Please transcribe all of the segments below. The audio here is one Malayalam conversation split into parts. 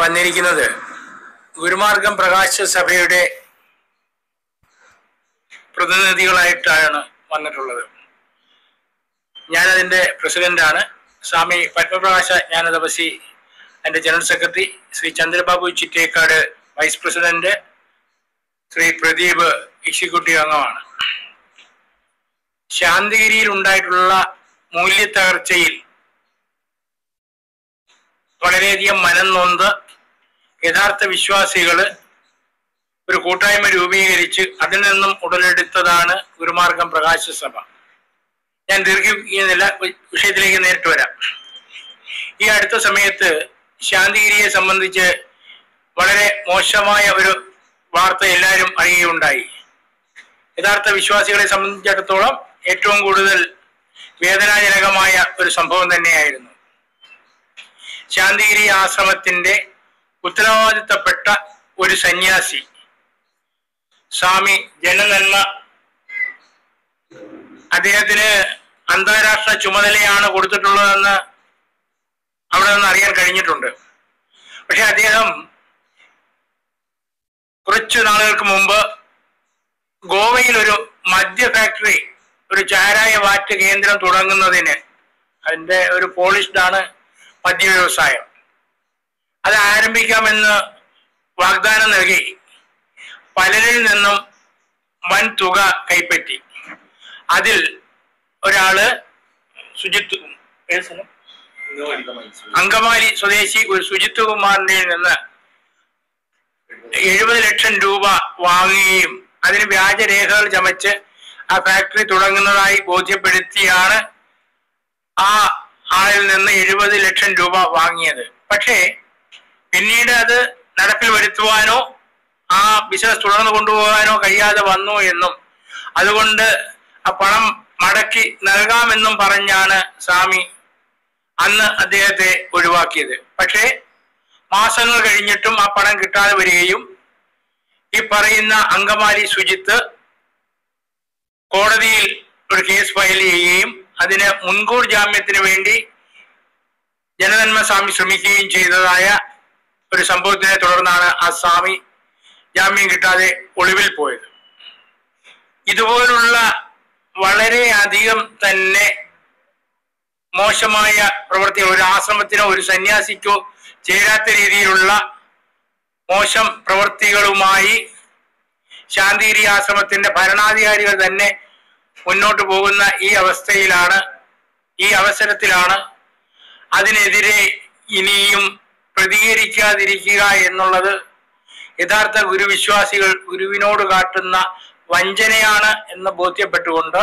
വന്നിരിക്കുന്നത് ഗുരുമാർഗം പ്രകാശ സഭയുടെ പ്രതിനിധികളായിട്ടാണ് വന്നിട്ടുള്ളത് ഞാനതിൻ്റെ പ്രസിഡന്റാണ് സ്വാമി പത്മപ്രകാശ ജ്ഞാനതപസി എൻ്റെ general secretary Shri Chandrababu Chittekkad vice president Shri Pradeep executive അംഗമാണ് ശാന്തിഗിരിയിൽ ഉണ്ടായിട്ടുള്ള മൂല്യത്തകർച്ചയിൽ വളരെയധികം മനം നൊന്ത് യഥാർത്ഥ വിശ്വാസികൾ ഒരു കൂട്ടായ്മ രൂപീകരിച്ച് അതിൽ നിന്നും ഉടലെടുത്തതാണ് ഗുരുമാർഗം പ്രകാശ സഭ ഞാൻ ദീർഘിക്കുന്നില്ല വിഷയത്തിലേക്ക് നേരിട്ട് വരാം ഈ അടുത്ത സമയത്ത് ശാന്തിഗിരിയെ സംബന്ധിച്ച് വളരെ മോശമായ ഒരു വാർത്ത എല്ലാവരും അറിയുകയുണ്ടായി യഥാർത്ഥ വിശ്വാസികളെ സംബന്ധിച്ചിടത്തോളം ഏറ്റവും കൂടുതൽ വേദനാജനകമായ ഒരു സംഭവം തന്നെയായിരുന്നു ശാന്തിഗിരി ആശ്രമത്തിന്റെ ഉത്തരവാദിത്തപ്പെട്ട ഒരു സന്യാസി സ്വാമി ജനനന്മ അദ്ദേഹത്തിന് അന്താരാഷ്ട്ര ചുമതലയാണ് കൊടുത്തിട്ടുള്ളതെന്ന് അവിടെ നിന്ന് അറിയാൻ കഴിഞ്ഞിട്ടുണ്ട് പക്ഷെ അദ്ദേഹം കുറച്ചു നാളുകൾക്ക് മുമ്പ് ഗോവയിൽ ഒരു മദ്യ ഫാക്ടറി ഒരു ചാരായ വാറ്റ് കേന്ദ്രം തുടങ്ങുന്നതിന് അതിന്റെ ഒരു പോളിഷ്ഡ് ആണ് മദ്യ വ്യവസായം അത് ആരംഭിക്കാമെന്ന് വാഗ്ദാനം നൽകി പലരിൽ നിന്നും വൻ തുക കൈപ്പറ്റി അതിൽ ഒരാള് സുജിത്ത് ഏത് സ്ഥലം? അങ്കമാലി സ്വദേശി ഒരു സുജിത്ത് കുമാറിന്റെ നിന്ന് എഴുപത് ലക്ഷം രൂപ വാങ്ങുകയും അതിന് വ്യാജരേഖകൾ ചമച്ച് ആ ഫാക്ടറി തുടങ്ങുന്നതായി ബോധ്യപ്പെടുത്തിയാണ് ആ ആളിൽ നിന്ന് എഴുപത് ലക്ഷം രൂപ വാങ്ങിയത് പക്ഷേ പിന്നീട് അത് നടപ്പിൽ വരുത്തുവാനോ ആ ബിസിനസ് തുടർന്ന് കൊണ്ടുപോകാനോ കഴിയാതെ വന്നു എന്നും അതുകൊണ്ട് ആ പണം മടക്കി നൽകാമെന്നും പറഞ്ഞാണ് സ്വാമി അന്ന് അദ്ദേഹത്തെ ഒഴിവാക്കിയത് പക്ഷേ മാസങ്ങൾ കഴിഞ്ഞിട്ടും ആ പണം കിട്ടാതെ വരികയും ഈ പറയുന്ന അങ്കമാലി സുജിത്ത് കോടതിയിൽ ഒരു കേസ് ഫയൽ ചെയ്യുകയും അതിന് മുൻകൂർ ജാമ്യത്തിന് വേണ്ടി ജനനന്മ സ്വാമി ശ്രമിക്കുകയും ചെയ്തതായ ഒരു സംഭവത്തിനെ തുടർന്നാണ് ആ സ്വാമി ജാമ്യം കിട്ടാതെ ഒളിവിൽ പോയത് ഇതുപോലുള്ള വളരെ അധികം തന്നെ മോശമായ പ്രവൃത്തികൾ ഒരു ആശ്രമത്തിനോ ഒരു സന്യാസിക്കോ ചേരാത്ത രീതിയിലുള്ള മോശം പ്രവൃത്തികളുമായി ശാന്തിഗിരി ആശ്രമത്തിന്റെ ഭരണാധികാരികൾ തന്നെ മുന്നോട്ട് പോകുന്ന ഈ അവസ്ഥയിലാണ് ഈ അവസരത്തിലാണ് അതിനെതിരെ ഇനിയും പ്രതികരിക്കാതിരിക്കുക എന്നുള്ളത് യഥാർത്ഥ ഗുരുവിശ്വാസികൾ ഗുരുവിനോട് കാട്ടുന്ന വഞ്ചനയാണ് എന്ന് ബോധ്യപ്പെട്ടുകൊണ്ട്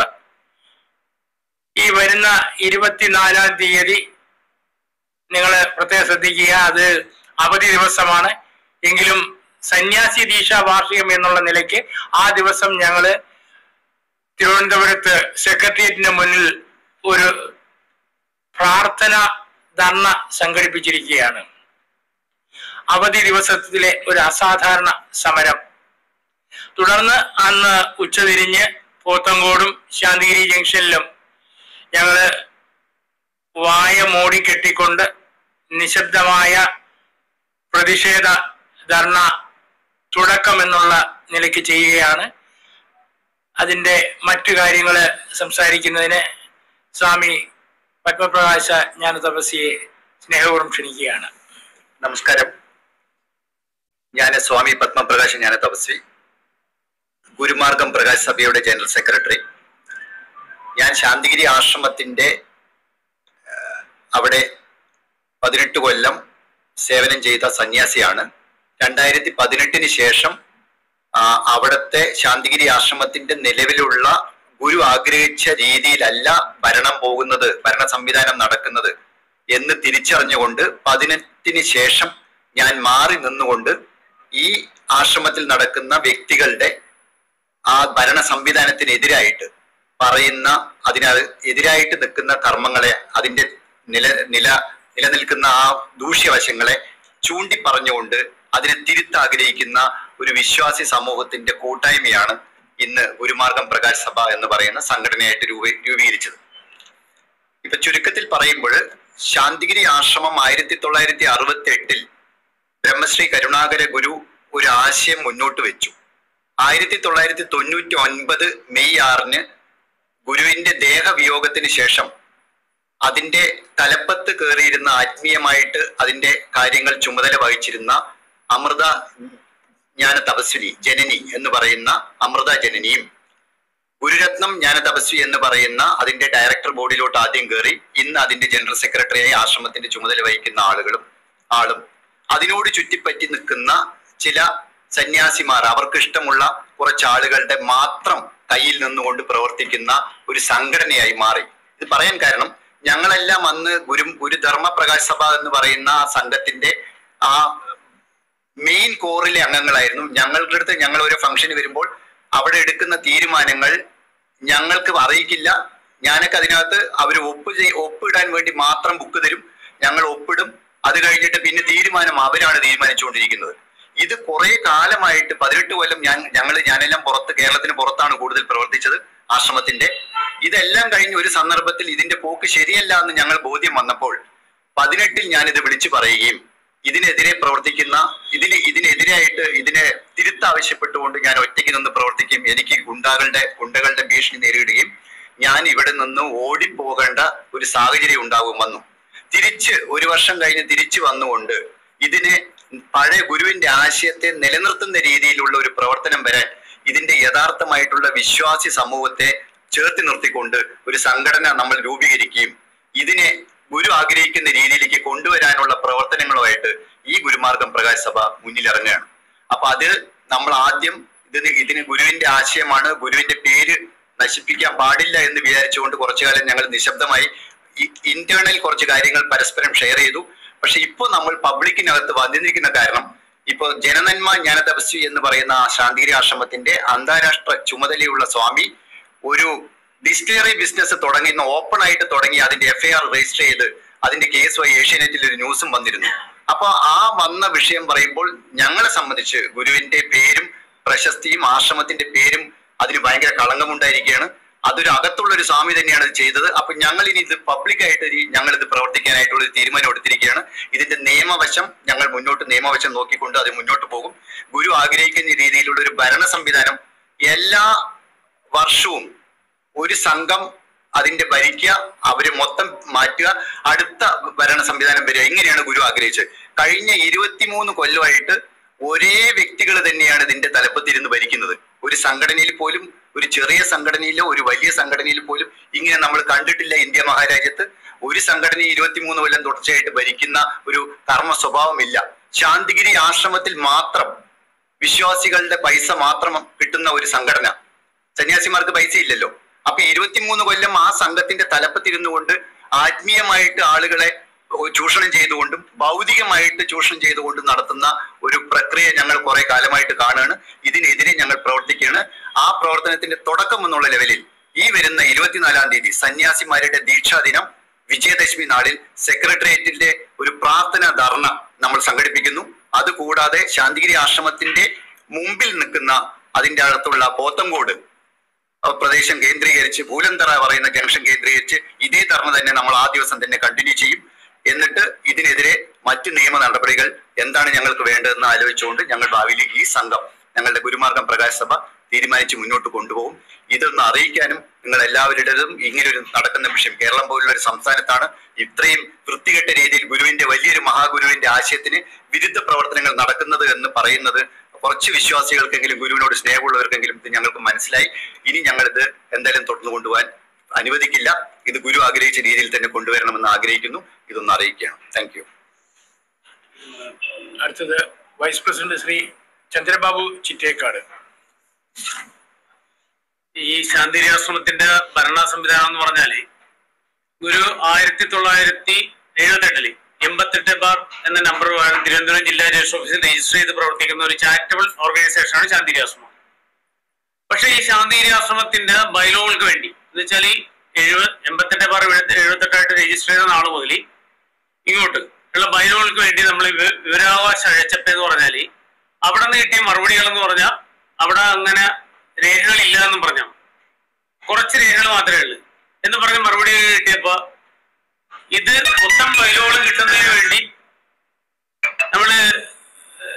ഈ വരുന്ന ഇരുപത്തിനാലാം തീയതി നിങ്ങൾ പ്രത്യേകം ശ്രദ്ധിക്കുക അത് അവധി ദിവസമാണ് എങ്കിലും സന്യാസി ദീക്ഷ വാർഷികം എന്നുള്ള നിലയ്ക്ക് ആ ദിവസം ഞങ്ങള് തിരുവനന്തപുരത്ത് സെക്രട്ടേറിയറ്റിന് മുന്നിൽ ഒരു പ്രാർത്ഥന ധർണ സംഘടിപ്പിച്ചിരിക്കുകയാണ് അവധി ദിവസത്തിലെ ഒരു അസാധാരണ സമരം തുടർന്ന് അന്ന് ഉച്ചതിരിഞ്ഞ് പോത്തങ്കോടും ശാന്തിഗിരി ജംഗ്ഷനിലും ഞങ്ങള് വായ മൂടി കെട്ടിക്കൊണ്ട് നിശബ്ദമായ പ്രതിഷേധ ധർണ തുടക്കം എന്നുള്ള നിലയ്ക്ക് ചെയ്യുകയാണ് അതിന്റെ മറ്റു കാര്യങ്ങൾ സംസാരിക്കുന്നതിന് സ്വാമി പത്മപ്രകാശ ജ്ഞാന തപസ്യയെ സ്നേഹപൂർവ്വം ക്ഷണിക്കുകയാണ് നമസ്കാരം ഞാൻ സ്വാമി പത്മപ്രകാശ് ജ്ഞാന തപസ്വി ഗുരുമാർഗം പ്രകാശ് സഭയുടെ ജനറൽ സെക്രട്ടറി ഞാൻ ശാന്തിഗിരി ആശ്രമത്തിന്റെ ആ, അവിടെ പതിനെട്ട് കൊല്ലം സേവനം ചെയ്ത സന്യാസിയാണ് രണ്ടായിരത്തി പതിനെട്ടിന് ശേഷം ആ, അവിടുത്തെ ശാന്തിഗിരി ആശ്രമത്തിന്റെ നിലവിലുള്ള ഗുരു ആഗ്രഹിച്ച രീതിയിലല്ല ഭരണം പോകുന്നത് ഭരണ സംവിധാനം നടക്കുന്നത് എന്ന് തിരിച്ചറിഞ്ഞുകൊണ്ട് പതിനെട്ടിന് ശേഷം ഞാൻ മാറി നിന്നുകൊണ്ട് ഈ ആശ്രമത്തിൽ നടക്കുന്ന വ്യക്തികളുടെ ആ ഭരണ സംവിധാനത്തിനെതിരായിട്ട് പറയുന്ന അതിന് എതിരായിട്ട് നിൽക്കുന്ന കർമ്മങ്ങളെ അതിന്റെ നില നില നിലനിൽക്കുന്ന ആ ദൂഷ്യവശങ്ങളെ ചൂണ്ടി പറഞ്ഞുകൊണ്ട് അതിനെ തിരുത്താഗ്രഹിക്കുന്ന ഒരു വിശ്വാസി സമൂഹത്തിന്റെ കൂട്ടായ്മയാണ് ഇന്ന് ഗുരുമാർഗം പ്രകാശ് സഭ എന്ന് പറയുന്ന സംഘടനയായിട്ട് രൂപ രൂപീകരിച്ചത് ഇപ്പൊ ചുരുക്കത്തിൽ പറയുമ്പോൾ ശാന്തിഗിരി ആശ്രമം ആയിരത്തി തൊള്ളായിരത്തി അറുപത്തി എട്ടിൽ ബ്രഹ്മശ്രീ കരുണാകര ഗുരു ഒരു ആശയം മുന്നോട്ട് വെച്ചു ആയിരത്തി തൊള്ളായിരത്തി തൊണ്ണൂറ്റി ഒൻപത് മെയ് ആറിന് ഗുരുവിന്റെ ദേഹവിയോഗത്തിന് ശേഷം അതിന്റെ തലപ്പത്ത് കയറിയിരുന്ന ആത്മീയമായിട്ട് അതിന്റെ കാര്യങ്ങൾ ചുമതല വഹിച്ചിരുന്ന അമൃത ജ്ഞാന തപസ്വിനി ജനനി എന്ന് പറയുന്ന അമൃത ജനനിയും ഗുരുരത്നം ജ്ഞാന തപസ്വി എന്ന് പറയുന്ന അതിന്റെ ഡയറക്ടർ ബോർഡിലോട്ട് ആദ്യം കയറി ഇന്ന് അതിന്റെ ജനറൽ സെക്രട്ടറിയായി ആശ്രമത്തിന്റെ ചുമതല വഹിക്കുന്ന ആളുകളും ആളും അതിനോട് ചുറ്റിപ്പറ്റി നിൽക്കുന്ന ചില സന്യാസിമാർ അവർക്ക് ഇഷ്ടമുള്ള കുറച്ച് ആളുകളുടെ മാത്രം കയ്യിൽ നിന്നുകൊണ്ട് പ്രവർത്തിക്കുന്ന ഒരു സംഘടനയായി മാറി ഇത് പറയാൻ കാരണം ഞങ്ങളെല്ലാം അന്ന് ഗുരു ഗുരുധർമ്മ പ്രകാശ് സഭ എന്ന് പറയുന്ന ആ സംഘത്തിന്റെ ആ മെയിൻ കോറിലെ അംഗങ്ങളായിരുന്നു ഞങ്ങളുടെ അടുത്ത് ഞങ്ങൾ ഒരു ഫംഗ്ഷന് വരുമ്പോൾ അവിടെ എടുക്കുന്ന തീരുമാനങ്ങൾ ഞങ്ങൾക്ക് അറിയിക്കില്ല ഞാനൊക്കെ അതിനകത്ത് അവർ ഒപ്പ് ചെയ് ഒപ്പിടാൻ വേണ്ടി മാത്രം ബുക്ക് തരും ഞങ്ങൾ ഒപ്പിടും അത് കഴിഞ്ഞിട്ട് പിന്നെ തീരുമാനം അവരാണ് തീരുമാനിച്ചുകൊണ്ടിരിക്കുന്നത് ഇത് കുറെ കാലമായിട്ട് പതിനെട്ട് കൊല്ലം ഞാൻ ഞങ്ങൾ ഞാനെല്ലാം പുറത്ത് കേരളത്തിന് പുറത്താണ് കൂടുതൽ പ്രവർത്തിച്ചത് ആശ്രമത്തിന്റെ ഇതെല്ലാം കഴിഞ്ഞ് ഒരു സന്ദർഭത്തിൽ ഇതിന്റെ പോക്ക് ശരിയല്ല എന്ന് ഞങ്ങൾ ബോധ്യം വന്നപ്പോൾ പതിനെട്ടിൽ ഞാൻ ഇത് വിളിച്ചു പറയുകയും ഇതിനെതിരെ പ്രവർത്തിക്കുന്ന ഇതിന് ഇതിനെതിരായിട്ട് ഇതിനെ തിരുത്താവശ്യപ്പെട്ടുകൊണ്ട് ഞാൻ ഒറ്റയ്ക്ക് നിന്ന് പ്രവർത്തിക്കുകയും എനിക്ക് ഗുണ്ടകളുടെ ഗുണ്ടകളുടെ ഭീഷണി നേരിടുകയും ഞാൻ ഇവിടെ നിന്ന് ഓടിപ്പോകേണ്ട ഒരു സാഹചര്യം ഉണ്ടാകും വന്നു തിരിച്ച് ഒരു വർഷം കഴിഞ്ഞ് തിരിച്ചു വന്നുകൊണ്ട് ഇതിനെ പഴയ ഗുരുവിന്റെ ആശയത്തെ നിലനിർത്തുന്ന രീതിയിലുള്ള ഒരു പ്രവർത്തനം വരാൻ ഇതിന്റെ യഥാർത്ഥമായിട്ടുള്ള വിശ്വാസി സമൂഹത്തെ ചേർത്ത് നിർത്തിക്കൊണ്ട് ഒരു സംഘടന നമ്മൾ രൂപീകരിക്കുകയും ഇതിനെ ഗുരു ആഗ്രഹിക്കുന്ന രീതിയിലേക്ക് കൊണ്ടുവരാനുള്ള പ്രവർത്തനങ്ങളുമായിട്ട് ഈ ഗുരുമാർഗം പ്രകാശ് സഭ മുന്നിലിറങ്ങുകയാണ് അപ്പൊ അത് നമ്മൾ ആദ്യം ഇതിന് ഇതിന് ഗുരുവിന്റെ ആശയമാണ് ഗുരുവിന്റെ പേര് നശിപ്പിക്കാൻ പാടില്ല എന്ന് വിചാരിച്ചുകൊണ്ട് കുറച്ചു കാലം ഞങ്ങൾ നിശബ്ദമായി ഇന്റേണൽ കുറച്ച് കാര്യങ്ങൾ പരസ്പരം ഷെയർ ചെയ്തു പക്ഷെ ഇപ്പോൾ നമ്മൾ പബ്ലിക്കിനകത്ത് വന്നിരിക്കുന്ന കാരണം ഇപ്പോൾ ജനനന്മ ജ്ഞാന തപസ്വി എന്ന് പറയുന്ന ആ ശാന്തിഗിരി ആശ്രമത്തിന്റെ അന്താരാഷ്ട്ര ചുമതലയുള്ള സ്വാമി ഒരു ഡിസ്റ്റിലറി ബിസിനസ് തുടങ്ങുന്ന ഓപ്പൺ ആയിട്ട് തുടങ്ങി അതിന്റെ എഫ്ഐആർ രജിസ്റ്റർ ചെയ്ത് അതിന്റെ കേസുമായി ഏഷ്യാനെറ്റിൽ ഒരു ന്യൂസും വന്നിരുന്നു അപ്പൊ ആ വന്ന വിഷയം പറയുമ്പോൾ ഞങ്ങളെ സംബന്ധിച്ച് ഗുരുവിന്റെ പേരും പ്രശസ്തിയും ആശ്രമത്തിന്റെ പേരും അതിന് ഭയങ്കര കളങ്കമുണ്ടായിരിക്കുകയാണ് അതൊരു അകത്തുള്ള ഒരു സ്വാമി തന്നെയാണ് ഇത് ചെയ്തത് അപ്പൊ ഞങ്ങൾ ഇനി ഇത് പബ്ലിക്കായിട്ട് ഞങ്ങൾ ഇത് പ്രവർത്തിക്കാനായിട്ടുള്ള ഒരു തീരുമാനം എടുത്തിരിക്കുകയാണ് ഇതിന്റെ നിയമവശം ഞങ്ങൾ മുന്നോട്ട് നിയമവശം നോക്കിക്കൊണ്ട് അത് മുന്നോട്ട് പോകും ഗുരു ആഗ്രഹിക്കുന്ന രീതിയിലുള്ള ഒരു ഭരണ സംവിധാനം എല്ലാ വർഷവും ഒരു സംഘം അതിന്റെ ഭരിക്കുക അവര് മൊത്തം മാറ്റുക അടുത്ത ഭരണ സംവിധാനം വരിക ഇങ്ങനെയാണ് ഗുരു ആഗ്രഹിച്ചത് കഴിഞ്ഞ ഇരുപത്തിമൂന്ന് കൊല്ലമായിട്ട് ഒരേ വ്യക്തികൾ തന്നെയാണ് ഇതിന്റെ തലപ്പത്തിരുന്ന് ഭരിക്കുന്നത് ഒരു സംഘടനയിൽ പോലും ഒരു ചെറിയ സംഘടനയിലോ ഒരു വലിയ സംഘടനയിൽ പോലും ഇങ്ങനെ നമ്മൾ കണ്ടിട്ടില്ല ഇന്ത്യ മഹാരാജ്യത്ത് ഒരു സംഘടന ഇരുപത്തിമൂന്ന് കൊല്ലം തുടർച്ചയായിട്ട് ഭരിക്കുന്ന ഒരു കർമ്മ സ്വഭാവമില്ല ശാന്തിഗിരി ആശ്രമത്തിൽ മാത്രം വിശ്വാസികളുടെ പൈസ മാത്രം കിട്ടുന്ന ഒരു സംഘടന സന്യാസിമാർക്ക് പൈസ ഇല്ലല്ലോ അപ്പൊ ഇരുപത്തിമൂന്ന് കൊല്ലം ആ സംഘത്തിന്റെ തലപ്പത്തിരുന്നു കൊണ്ട് ആത്മീയമായിട്ട് ആളുകളെ ചൂഷണം ചെയ്തുകൊണ്ടും ഭൗതികമായിട്ട് ചൂഷണം ചെയ്തുകൊണ്ടും നടത്തുന്ന ഒരു പ്രക്രിയ ഞങ്ങൾ കുറെ കാലമായിട്ട് കാണുകയാണ് ഇതിനെതിരെ ഞങ്ങൾ പ്രവർത്തിക്കുകയാണ് ആ പ്രവർത്തനത്തിന്റെ തുടക്കം എന്നുള്ള ലെവലിൽ ഈ വരുന്ന ഇരുപത്തിനാലാം തീയതി സന്യാസിമാരുടെ ദീക്ഷാ ദിനം വിജയദശമി നാളിൽ സെക്രട്ടേറിയറ്റിന്റെ ഒരു പ്രാർത്ഥന ധർണ നമ്മൾ സംഘടിപ്പിക്കുന്നു അതുകൂടാതെ ശാന്തിഗിരി ആശ്രമത്തിന്റെ മുമ്പിൽ നിൽക്കുന്ന അതിന്റെ അടുത്തുള്ള പോത്തങ്കോട് പ്രദേശം കേന്ദ്രീകരിച്ച് പൂലന്തറ പറയുന്ന ജംഗ്ഷൻ കേന്ദ്രീകരിച്ച് ഇതേ ധർണ തന്നെ നമ്മൾ ആ ദിവസം തന്നെ കണ്ടിന്യൂ ചെയ്യും എന്നിട്ട് ഇതിനെതിരെ മറ്റ് നിയമ നടപടികൾ എന്താണ് ഞങ്ങൾക്ക് വേണ്ടതെന്ന് ആലോചിച്ചുകൊണ്ട് ഞങ്ങൾ ഭാവിയിൽ ഈ സംഘം ഞങ്ങളുടെ ഗുരുമാർഗം പ്രകാശ് സഭ തീരുമാനിച്ച് മുന്നോട്ട് കൊണ്ടുപോകും ഇതൊന്ന് അറിയിക്കാനും നിങ്ങൾ എല്ലാവരുടേതും ഇങ്ങനെ ഒരു നടക്കുന്ന വിഷയം കേരളം പോലുള്ള ഒരു സംസ്ഥാനത്താണ് ഇത്രയും വൃത്തികെട്ട രീതിയിൽ ഗുരുവിന്റെ വലിയൊരു മഹാഗുരുവിന്റെ ആശയത്തിന് വിരുദ്ധ പ്രവർത്തനങ്ങൾ നടക്കുന്നത് എന്ന് പറയുന്നത് കുറച്ച് വിശ്വാസികൾക്കെങ്കിലും ഗുരുവിനോട് സ്നേഹമുള്ളവർക്കെങ്കിലും ഇത് ഞങ്ങൾക്ക് മനസ്സിലായി ഇനി ഞങ്ങൾ ഇത് എന്തായാലും തുടർന്നു കൊണ്ടുപോകാൻ അനുവദിക്കില്ല ഇത് ഗുരു ആഗ്രഹിച്ച രീതിയിൽ തന്നെ കൊണ്ടുവരണമെന്ന് ആഗ്രഹിക്കുന്നു ഇതൊന്ന് അറിയിക്കുകയാണ് താങ്ക് യു അടുത്തത് വൈസ് പ്രസിഡന്റ് ശ്രീ ചന്ദ്രബാബു ചിറ്റേക്കാട് ഈ ശാന്തിരി ആശ്രമത്തിന്റെ ഭരണ സംവിധാനം എന്ന് പറഞ്ഞാല് ഗുരു ആയിരത്തി തൊള്ളായിരത്തി എഴുപത്തെട്ടില് എൺപത്തെട്ട് ബാർ എന്ന നമ്പർ തിരുവനന്തപുരം ജില്ലാ രജിസ്റ്റർ ഓഫീസിൽ രജിസ്റ്റർ ചെയ്ത് പ്രവർത്തിക്കുന്ന ഒരു ചാരിറ്റബിൾ ഓർഗനൈസേഷനാണ് ശാന്തിരി ആശ്രമം പക്ഷേ ഈ ശാന്തിരി ആശ്രമത്തിന്റെ ബൈലോകൾക്ക് വേണ്ടി എന്ന് വെച്ചാൽ എഴുപത് എൺപത്തെട്ട് ബാർ എഴുപത്തെട്ടായിട്ട് രജിസ്റ്റർ ചെയ്ത നാൾ മുതൽ ഇങ്ങോട്ട് ഉള്ള ബൈലോകൾക്ക് വേണ്ടി നമ്മൾ വിവ- വിവരാവകാശ അഴച്ചപ്പ എന്ന് പറഞ്ഞാൽ അവിടെ നിന്ന് കിട്ടിയ മറുപടികൾ എന്ന് പറഞ്ഞാൽ അവിടെ അങ്ങനെ രേഖകളില്ല എന്നും പറഞ്ഞു കുറച്ച് രേഖകൾ മാത്രമേ ഉള്ളൂ എന്ന് പറഞ്ഞ് മറുപടി കിട്ടിയപ്പോ ഇത് മൊത്തം ബൈലോകൾ കിട്ടുന്നതിന് വേണ്ടി നമ്മള്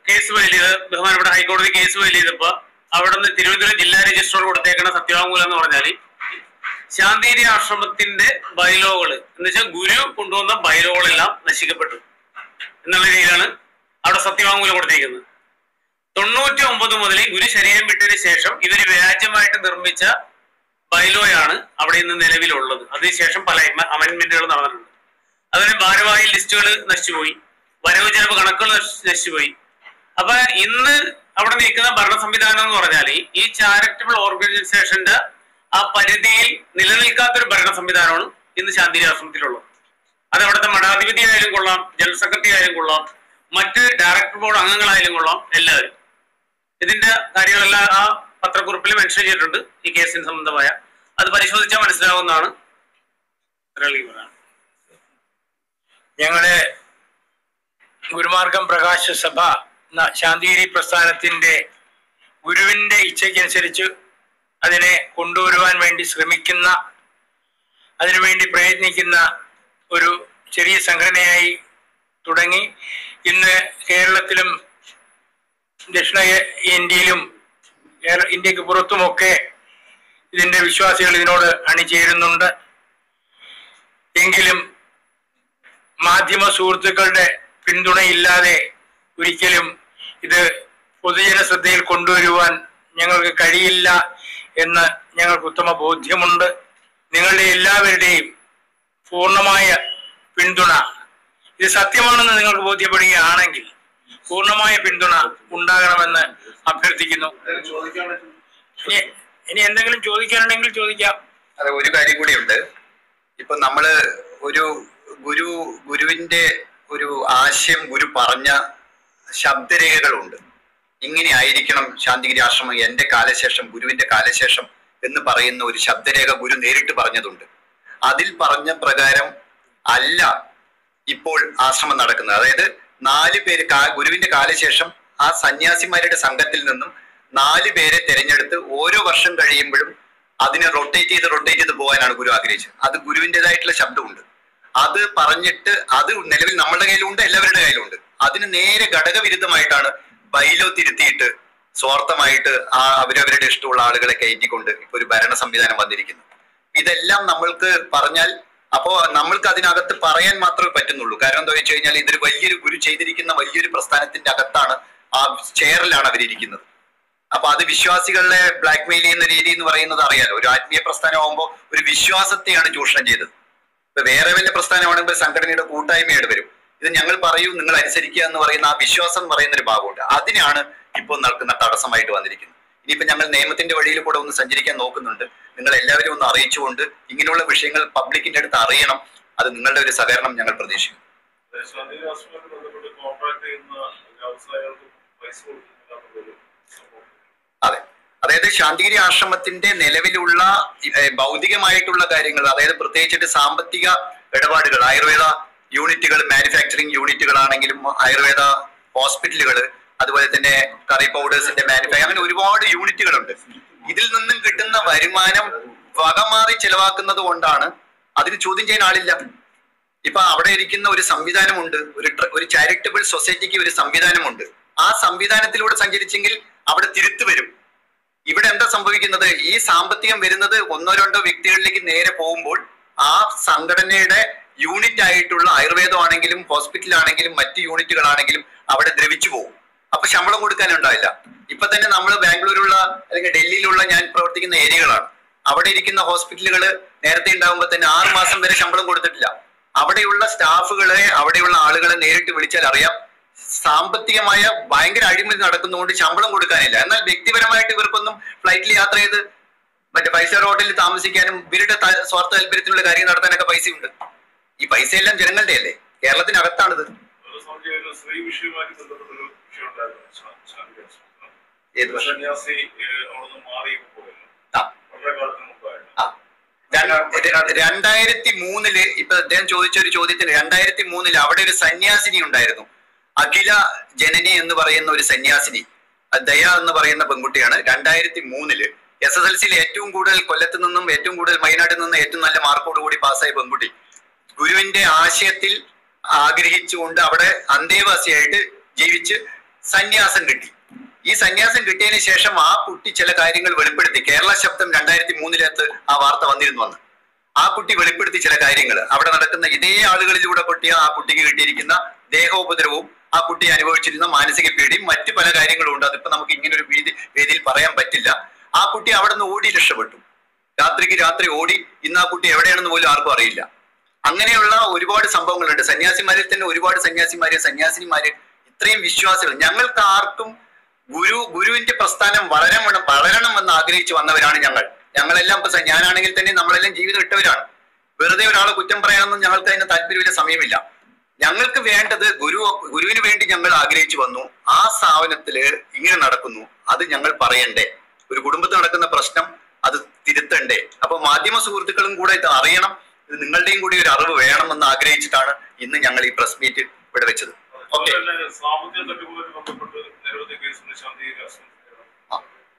കേസ് ഫയൽ ചെയ്ത് ബഹുമാനപ്പെട്ട ഹൈക്കോടതി കേസ് ഫയൽ ചെയ്തപ്പോ അവിടെ നിന്ന് തിരുവനന്തപുരം ജില്ലാ രജിസ്ട്രോട് കൊടുത്തേക്കുന്ന സത്യവാങ്മൂലം എന്ന് പറഞ്ഞാൽ ശാന്തിരി ആശ്രമത്തിന്റെ ബൈലോകൾ എന്ന് വെച്ചാൽ ഗുരു കൊണ്ടുവന്ന ബൈലോകളെല്ലാം നശിക്കപ്പെട്ടു എന്നുള്ള രീതിയിലാണ് അവിടെ സത്യവാങ്മൂലം കൊടുത്തേക്കുന്നത് തൊണ്ണൂറ്റി ഒമ്പത് മുതൽ ഗുരു ശരീരം വിട്ടതിന് ശേഷം ഇവര് വ്യാജമായിട്ട് നിർമ്മിച്ച ബൈലോയാണ് അവിടെ ഇന്ന് നിലവിലുള്ളത് അതിനുശേഷം പല അമെന്റ്മെന്റുകൾ നടന്നിട്ടുണ്ട് അതിന് ഭാരവാഹി ലിസ്റ്റുകൾ നശിച്ചുപോയി വരവ് ചെലവ് കണക്കുകൾ നശി- നശിച്ചുപോയി അപ്പൊ ഇന്ന് അവിടെ നിൽക്കുന്ന ഭരണ സംവിധാനം എന്ന് പറഞ്ഞാൽ ഈ ചാരിറ്റബിൾ ഓർഗനൈസേഷന്റെ ആ പരിധിയിൽ നിലനിൽക്കാത്തൊരു ഭരണ സംവിധാനമാണ് ഇന്ന് ശാന്തിരി ആശ്രമത്തിലുള്ളത് അത് അവിടുത്തെ മഠാധിപതി ആയാലും കൊള്ളാം ജനറൽ സെക്രട്ടറി ആയാലും കൊള്ളാം മറ്റ് ഡയറക്ടർ ബോർഡ് അംഗങ്ങളായാലും കൊള്ളാം എല്ലാവരും ഇതിന്റെ കാര്യങ്ങളെല്ലാം ആ പത്രക്കുറിപ്പിൽ മെൻഷൻ ചെയ്തിട്ടുണ്ട് ഈ കേസിന് സംബന്ധമായ അത് പരിശോധിച്ചാൽ മനസ്സിലാവുന്നതാണ് ഒരാൾ ഈ പറയാൻ. ഞങ്ങള് ഗുരുമാർഗം പ്രകാശ സഭ എന്ന ശാന്തിഗിരി പ്രസ്ഥാനത്തിന്റെ ഗുരുവിന്റെ ഇച്ഛയ്ക്കനുസരിച്ച് അതിനെ കൊണ്ടുവരുവാൻ വേണ്ടി ശ്രമിക്കുന്ന അതിനുവേണ്ടി പ്രയത്നിക്കുന്ന ഒരു ചെറിയ സംഘടനയായി തുടങ്ങി ഇന്ന് കേരളത്തിലും ദക്ഷിണ ഇന്ത്യയിലും കേര- ഇന്ത്യക്ക് പുറത്തുമൊക്കെ ഇതിന്റെ വിശ്വാസികൾ ഇതിനോട് അണിചേരുന്നുണ്ട് എങ്കിലും മാധ്യമ സുഹൃത്തുക്കളുടെ പിന്തുണയില്ലാതെ ഒരിക്കലും ഇത് പൊതുജന ശ്രദ്ധയിൽ കൊണ്ടുവരുവാൻ ഞങ്ങൾക്ക് കഴിയില്ല എന്ന് ഞങ്ങൾക്ക് ഉത്തമ ബോധ്യമുണ്ട് നിങ്ങളുടെ എല്ലാവരുടെയും പൂർണ്ണമായ പിന്തുണ ഇത് സത്യമാണെന്ന് നിങ്ങൾക്ക് ബോധ്യപ്പെടുകയാണെങ്കിൽ പൂർണ്ണമായ പിന്തുണ ഉണ്ടാകണമെന്ന് അഭ്യർത്ഥിക്കുന്നു ഇനി ഇനി എന്തെങ്കിലും ചോദിക്കാനുണ്ടെങ്കിൽ ചോദിക്കാം അത് ഒരു കാര്യം കൂടിയുണ്ട് ഇപ്പൊ നമ്മള് ഒരു ഗുരു ഗുരുവിന്റെ ഒരു ആശയം ഗുരു പറഞ്ഞ ശബ്ദരേഖകളുണ്ട് ഇങ്ങനെ ആയിരിക്കണം ശാന്തിഗിരി ആശ്രമം എന്റെ കാലശേഷം ഗുരുവിന്റെ കാലശേഷം എന്ന് പറയുന്ന ഒരു ശബ്ദരേഖ ഗുരു നേരിട്ട് പറഞ്ഞതുണ്ട് അതിൽ പറഞ്ഞ പ്രകാരം അല്ല ഇപ്പോൾ ആശ്രമം നടക്കുന്നത് അതായത് നാല് പേര് കാ- ഗുരുവിന്റെ കാലശേഷം ആ സന്യാസിമാരുടെ സംഘത്തിൽ നിന്നും നാല് പേരെ തിരഞ്ഞെടുത്ത് ഓരോ വർഷം കഴിയുമ്പോഴും അതിനെ റൊട്ടേറ്റ് ചെയ്ത് റൊട്ടേറ്റ് ചെയ്ത് പോകാനാണ് ഗുരു ആഗ്രഹിച്ചത് അത് ഗുരുവിൻ്റെതായിട്ടുള്ള ശബ്ദമുണ്ട് അത് പറഞ്ഞിട്ട് അത് നിലവിൽ നമ്മളുടെ കയ്യിലുണ്ട് എല്ലാവരുടെ കയ്യിലുണ്ട് അതിന് നേരെ ഘടകവിരുദ്ധമായിട്ടാണ് ബൈലോ തിരുത്തിയിട്ട് സ്വാർത്ഥമായിട്ട് ആ അവരവരുടെ ഇഷ്ടമുള്ള ആളുകളെ കയറ്റിക്കൊണ്ട് ഇപ്പൊ ഒരു ഭരണ സംവിധാനം വന്നിരിക്കുന്നു ഇതെല്ലാം നമ്മൾക്ക് പറഞ്ഞാൽ അപ്പോ നമ്മൾക്ക് അതിനകത്ത് പറയാൻ മാത്രമേ പറ്റുന്നുള്ളൂ കാരണം എന്താ വെച്ച് കഴിഞ്ഞാൽ ഇതൊരു വലിയൊരു ഗുരു ചെയ്തിരിക്കുന്ന വലിയൊരു പ്രസ്ഥാനത്തിന്റെ അകത്താണ് ആ ചെയറിലാണ് അവരിയ്ക്കുന്നത് അപ്പൊ അത് വിശ്വാസികളെ ബ്ലാക്ക് മെയിൽ ചെയ്യുന്ന രീതി എന്ന് പറയുന്നത് അറിയാലോ ഒരു ആത്മീയ പ്രസ്ഥാനമാകുമ്പോൾ ഒരു വിശ്വാസത്തെയാണ് ചൂഷണം ചെയ്തത് ഇപ്പൊ വേറെ വല്ല പ്രസ്ഥാനമാണെങ്കിൽ സംഘടനയുടെ കൂട്ടായ്മയുടെ വരും ഇത് ഞങ്ങൾ പറയൂ നിങ്ങൾ അനുസരിക്കുക എന്ന് പറയുന്ന ആ വിശ്വാസം എന്ന് പറയുന്ന ഒരു ഭാഗമുണ്ട് അതിനാണ് ഇപ്പോൾ നടക്കുന്ന തടസ്സമായിട്ട് വന്നിരിക്കുന്നത് ഇനിയിപ്പോ ഞങ്ങൾ നിയമത്തിന്റെ വഴിയിൽ കൂടെ ഒന്ന് സഞ്ചരിക്കാൻ നോക്കുന്നുണ്ട് നിങ്ങൾ എല്ലാവരും ഒന്ന് അറിയിച്ചുകൊണ്ട് ഇങ്ങനെയുള്ള വിഷയങ്ങൾ പബ്ലിക്കിന്റെ അടുത്ത് അറിയണം അത് നിങ്ങളുടെ ഒരു സഹകരണം ഞങ്ങൾ പ്രതീക്ഷിക്കുന്നു ശാന്തിഗിരി ആശ്രമത്തിൽ ബന്ധപ്പെട്ട് കോൺട്രാക്ട് ചെയ്യുന്ന വ്യവസായികൾക്ക് പൈസ കൊടുക്കുന്നില്ല എന്നുള്ളൊരു സംഭവം അതെ അതായത് ശാന്തിഗിരി ആശ്രമത്തിന്റെ നിലവിലുള്ള ഏർ, ഭൗതികമായിട്ടുള്ള കാര്യങ്ങൾ അതായത് പ്രത്യേകിച്ചിട്ട് സാമ്പത്തിക ഇടപാടുകൾ ആയുർവേദ യൂണിറ്റുകൾ മാനുഫാക്ചറിങ് യൂണിറ്റുകളാണെങ്കിലും ആയുർവേദ ഹോസ്പിറ്റലുകൾ അതുപോലെ തന്നെ കറി പൗഡേഴ്സിന്റെ മാനുഫാക്ചർ അങ്ങനെ ഒരുപാട് യൂണിറ്റുകളുണ്ട് ഇതിൽ നിന്നും കിട്ടുന്ന വരുമാനം വകമാറി ചെലവാക്കുന്നത് കൊണ്ടാണ് അതിന് ചോദ്യം ചെയ്യാൻ ആളില്ല ഇപ്പൊ അവിടെ ഇരിക്കുന്ന ഒരു സംവിധാനമുണ്ട് ഒരു ട്ര- ഒരു ചാരിറ്റബിൾ സൊസൈറ്റിക്ക് ഒരു സംവിധാനമുണ്ട് ആ സംവിധാനത്തിലൂടെ സഞ്ചരിച്ചെങ്കിൽ അവിടെ തിരുത്തു വരും ഇവിടെ എന്താ സംഭവിക്കുന്നത് ഈ സാമ്പത്തികം വരുന്നത് ഒന്നോ രണ്ടോ വ്യക്തികളിലേക്ക് നേരെ പോകുമ്പോൾ ആ സംഘടനയുടെ യൂണിറ്റ് ആയിട്ടുള്ള ആയുർവേദമാണെങ്കിലും ഹോസ്പിറ്റലാണെങ്കിലും മറ്റ് യൂണിറ്റുകളാണെങ്കിലും അവിടെ ദ്രവിച്ചു പോകും അപ്പൊ ശമ്പളം കൊടുക്കാനുണ്ടാവില്ല ഇപ്പൊ തന്നെ നമ്മൾ ബാംഗ്ലൂരുള്ള അല്ലെങ്കിൽ ഡൽഹിയിലുള്ള ഞാൻ പ്രവർത്തിക്കുന്ന ഏരിയകളാണ് അവിടെ ഇരിക്കുന്ന ഹോസ്പിറ്റലുകൾ നേരത്തെ ഉണ്ടാകുമ്പോൾ തന്നെ ആറ് മാസം വരെ ശമ്പളം കൊടുത്തിട്ടില്ല അവിടെയുള്ള സ്റ്റാഫുകളെ അവിടെയുള്ള ആളുകളെ നേരിട്ട് വിളിച്ചാൽ അറിയാം സാമ്പത്തികമായ ഭയങ്കര അഴിമതി നടക്കുന്നതുകൊണ്ട് ശമ്പളം കൊടുക്കാനില്ല എന്നാൽ വ്യക്തിപരമായിട്ട് ഇവർക്കൊന്നും ഫ്ലൈറ്റിൽ യാത്ര ചെയ്ത് മറ്റേ ഫൈവ് സ്റ്റാർ ഹോട്ടലിൽ താമസിക്കാനും ഇവരുടെ ത- സ്വാർത്ഥ താല്പര്യത്തിലുള്ള കാര്യം നടത്താനൊക്കെ പൈസയുണ്ട് ഈ പൈസയെല്ലാം ജനങ്ങളുടെ അല്ലേ കേരളത്തിനകത്താണിത് ഒരു സമയം ഒരു സ്ത്രീ വിഷയവുമായി ബന്ധപ്പെട്ടൊരു വിഷയം ഉണ്ടായിരുന്നു ശാ- ശാന്തിഗിരി ആശ്രമത്തിൽ. ഏത് വർഷം സന്യാസി ഏഹ്, അവിടുന്ന് മാറി പോയല്ലോ ആ വളരെ കാലത്തിന് മുമ്പായിട്ട് ആ. രണ്ട് ര- രണ്ടായിരത്തി മൂന്നില് ഇപ്പൊ അദ്ദേഹം ചോദിച്ച ഒരു ചോദ്യത്തിന് രണ്ടായിരത്തി മൂന്നില് അവിടെ ഒരു സന്യാസിനി ഉണ്ടായിരുന്നു അഖില ജനനി എന്ന് പറയുന്ന ഒരു സന്യാസിനി അത് ദയ എന്ന് പറയുന്ന പെൺകുട്ടിയാണ് രണ്ടായിരത്തി മൂന്നില് എസ് എസ് എൽ സിയിൽ ഏറ്റവും കൂടുതൽ കൊല്ലത്ത് നിന്നും ഏറ്റവും കൂടുതൽ വയനാട്ടിൽ നിന്നും ഏറ്റവും നല്ല മാർക്കോട് കൂടി പാസ്സായ പെൺകുട്ടി ഗുരുവിന്റെ ആശയത്തിൽ ആഗ്രഹിച്ചുകൊണ്ട് അവിടെ അന്തേവാസിയായിട്ട് ജീവിച്ച് സന്യാസം കിട്ടി ഈ സന്യാസം കിട്ടിയതിന് ശേഷം ആ കുട്ടി ചില കാര്യങ്ങൾ വെളിപ്പെടുത്തി കേരള ശബ്ദം രണ്ടായിരത്തി മൂന്നിലകത്ത് ആ വാർത്ത വന്നിരുന്നു വന്ന് ആ കുട്ടി വെളിപ്പെടുത്തി ചില കാര്യങ്ങൾ അവിടെ നടക്കുന്ന ഇതേ ആളുകളിലൂടെ പൊട്ടിയ ആ കുട്ടിക്ക് കിട്ടിയിരിക്കുന്ന ദേഹോപദ്രവവും ആ കുട്ടി അനുഭവിച്ചിരുന്ന മാനസിക പീഡയും മറ്റു പല കാര്യങ്ങളും ഉണ്ട് അതിപ്പോ നമുക്ക് ഇങ്ങനെ ഒരു വേദി വേദിയിൽ പറയാൻ പറ്റില്ല ആ കുട്ടി അവിടെ നിന്ന് ഓടി രക്ഷപ്പെട്ടു രാത്രിക്ക് രാത്രി ഓടി ഇന്ന് ആ കുട്ടി എവിടെയാണെന്ന് പോലും ആർക്കും അറിയില്ല അങ്ങനെയുള്ള ഒരുപാട് സംഭവങ്ങളുണ്ട് സന്യാസിമാരിൽ തന്നെ ഒരുപാട് സന്യാസിമാര് സന്യാസിനിമാര് ഇത്രയും വിശ്വാസികൾ ഞങ്ങൾക്ക് ആർക്കും ഗുരു ഗുരുവിന്റെ പ്രസ്ഥാനം വളരണം വളരണമെന്ന് ആഗ്രഹിച്ചു വന്നവരാണ് ഞങ്ങൾ ഞങ്ങളെല്ലാം ഇപ്പൊ സ- ഞാനാണെങ്കിൽ തന്നെ നമ്മളെല്ലാം ജീവിതം ഇട്ടവരാണ് വെറുതെ ഒരാളെ കുറ്റം പറയാനൊന്നും ഞങ്ങൾക്ക് അതിന് താല്പര്യമില്ല സമയമില്ല ഞങ്ങൾക്ക് വേണ്ടത് ഗുരു ഗുരുവിന് വേണ്ടി ഞങ്ങൾ ആഗ്രഹിച്ചു വന്നു ആ സ്ഥാപനത്തില് ഇങ്ങനെ നടക്കുന്നു അത് ഞങ്ങൾ പറയണ്ടേ ഒരു കുടുംബത്തിൽ നടക്കുന്ന പ്രശ്നം അത് തിരുത്തണ്ടേ അപ്പൊ മാധ്യമ സുഹൃത്തുക്കളും കൂടെ ഇത് അറിയണം ഇത് നിങ്ങളുടെയും കൂടി ഒരു അറിവ് വേണമെന്ന് ആഗ്രഹിച്ചിട്ടാണ് ഇന്ന് ഞങ്ങൾ ഈ പ്രസ് മീറ്റ് ഇവിടെ വെച്ചത് ഓക്കെ അതുപോലെ തന്നെ സാമ്പത്തിക തട്ടിപ്പുമായി ബന്ധപ്പെട്ട് നിരവധി കേസുകൾ ശാന്തി ആ.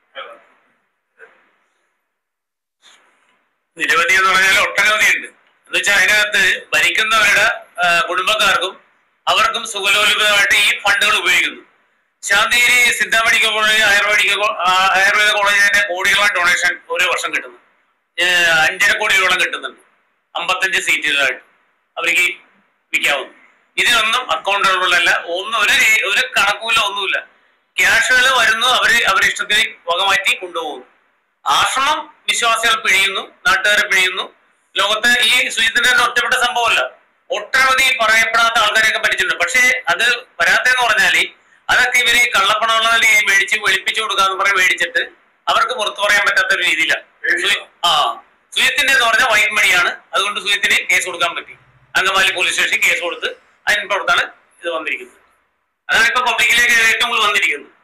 നിരവധി എന്ന് പറഞ്ഞാൽ ഒട്ടനവധി ഉണ്ട് എന്ന് വെച്ചാൽ അതിനകത്ത് ഭരിക്കുന്നവരുടെ ആ, കുടുംബക്കാർക്കും അവർക്കും സുഖലോലിതമായിട്ട് ഈ ഫണ്ടുകൾ ഉപയോഗിക്കുന്നു Santhigiri Siddha medical college Ayurvedic co- ആ, ആയുർവേദ കോളേജിന്റെ കോടികളാണ് ഡൊണേഷൻ ഒരു വർഷം കിട്ടുന്നത് ഏ, അഞ്ചര കോടിയോളം കിട്ടുന്നുണ്ട് അമ്പത്തഞ്ച് സീറ്റുകളായിട്ട് അവർക്ക് വിൽക്കാവുന്നു ഇതിനൊന്നും അക്കൗണ്ടബിൾ അല്ല ഒന്നും ഒരു രീ- ഒരു കണക്കുമില്ല ഒന്നുമില്ല ക്യാഷുകൾ വരുന്നു അവര് അവരുടെ ഇഷ്ടത്തിന് വകമാറ്റി കൊണ്ടുപോകുന്നു ആശ്രമം വിശ്വാസികൾ പിഴിയുന്നു നാട്ടുകാരെ പിഴിയുന്നു ലോകത്തെ ഈ സുജിത്തിന്റെ ഒറ്റപ്പെട്ട സംഭവമല്ല ഒട്ടനവധി പറയപ്പെടാത്ത ആൾക്കാരെയൊക്കെ പറ്റിച്ചിട്ടുണ്ട് പക്ഷേ അത് വരാത്തെന്ന് പറഞ്ഞാല് അതൊക്കെ ഇവര് ഈ കള്ളപ്പണമുള്ള നിലയിൽ മേടിച്ച് വെളുപ്പിച്ചു കൊടുക്കാന്ന് പറഞ്ഞ് മേടിച്ചിട്ട് അവർക്ക് പുറത്തു പറയാൻ പറ്റാത്ത ഒരു രീതിയിലാണ് സുയി- ആ സുയത്തിന്റെ എന്ന് പറഞ്ഞാൽ വൈറ്റ് മണിയാണ് അതുകൊണ്ട് സുയത്തിന് കേസ് കൊടുക്കാൻ പറ്റി അങ്കമാലി പോലീസ് സ്റ്റേഷൻ കേസ് കൊടുത്ത് അതിന് പുറത്താണ് ഇത് വന്നിരിക്കുന്നത് അതാണ് ഇപ്പൊ പബ്ലിക്കിലേക്ക് ഏറ്റവും കൂടുതൽ വന്നിരിക്കുന്നത്